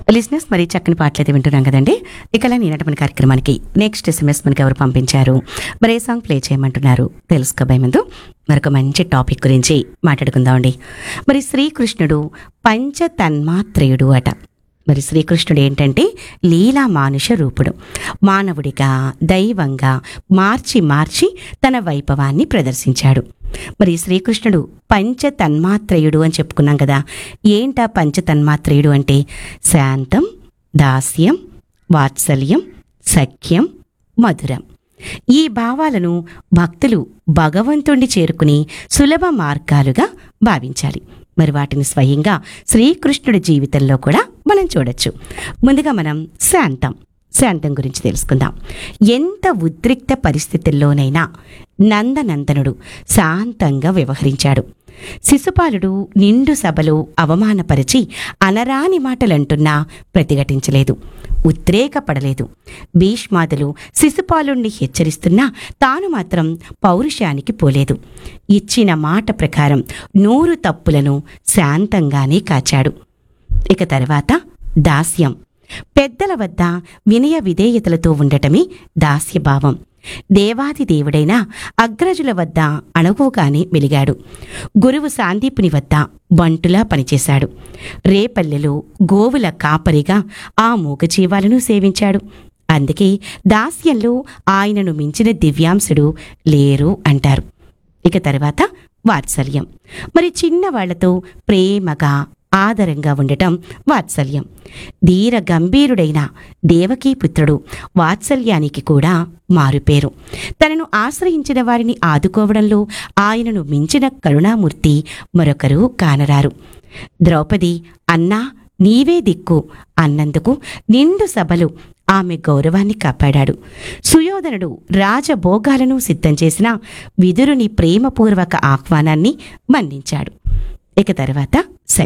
లిజినెస్ మరి చక్కని పాటలు అయితే వింటున్నాం కదండి ఇక నేనటి మన కార్యక్రమానికి నెక్స్ట్ ఎస్ఎంఎస్ మనకి ఎవరు పంపించారు మరి ఏ సాంగ్ ప్లే చేయమంటున్నారు తెలుసుకోబోయే ముందు మరొక మంచి టాపిక్ గురించి మాట్లాడుకుందామండి మరి శ్రీకృష్ణుడు పంచ తన్మాత్రేయుడు అట మరి శ్రీకృష్ణుడు ఏంటంటే లీలా మానుష రూపుడు మానవుడిగా దైవంగా మార్చి మార్చి తన వైభవాన్ని ప్రదర్శించాడు మరి శ్రీకృష్ణుడు పంచ తన్మాత్రేయుడు అని చెప్పుకున్నాం కదా ఏంటా పంచ తన్మాత్రేయుడు అంటే శాంతం దాస్యం వాత్సల్యం సఖ్యం మధురం ఈ భావాలను భక్తులు భగవంతుణ్ణి చేరుకుని సులభ మార్గాలుగా భావించాలి మరి వాటిని స్వయంగా శ్రీకృష్ణుడి జీవితంలో కూడా మనం చూడొచ్చు ముందుగా మనం శాంతం శాంతం గురించి తెలుసుకుందాం ఎంత ఉద్రిక్త పరిస్థితుల్లోనైనా నందనందనుడు శాంతంగా వ్యవహరించాడు శిశుపాలుడు నిండు సభలో అవమానపరిచి అనరాని మాటలంటున్నా ప్రతిఘటించలేదు ఉద్రేకపడలేదు భీష్మాదులు శిశుపాలుణ్ణి హెచ్చరిస్తున్నా తాను మాత్రం పౌరుషానికి పోలేదు ఇచ్చిన మాట ప్రకారం నూరు తప్పులను శాంతంగానే కాచాడు ఇక తర్వాత దాస్యం పెద్దల వద్ద వినయ విధేయతలతో ఉండటమే దాస్యభావం దేవాది దేవుడైన అగ్రజుల వద్ద అణువుగానే వెలిగాడు గురువు సాందీపుని వద్ద బంటులా పనిచేశాడు రేపల్లెలో గోవుల కాపరిగా ఆ మూగజీవాలను సేవించాడు అందుకే దాస్యంలో ఆయనను మించిన దివ్యాంశుడు లేరు అంటారు ఇక తర్వాత వాత్సల్యం మరి చిన్నవాళ్లతో ప్రేమగా ఆదరంగా ఉండటం వాత్సల్యం ధీర గంభీరుడైన దేవకీపుత్రుడు వాత్సల్యానికి కూడా మారుపేరు తనను ఆశ్రయించిన వారిని ఆదుకోవడంలో ఆయనను మించిన కరుణామూర్తి మరొకరు కానరారు ద్రౌపది అన్నా నీవే దిక్కు అన్నందుకు నిండు సభలు ఆమె గౌరవాన్ని కాపాడాడు సుయోధనుడు రాజభోగాలను సిద్ధం చేసిన విదురుని ప్రేమపూర్వక ఆహ్వానాన్ని మన్నించాడు ఇక తర్వాత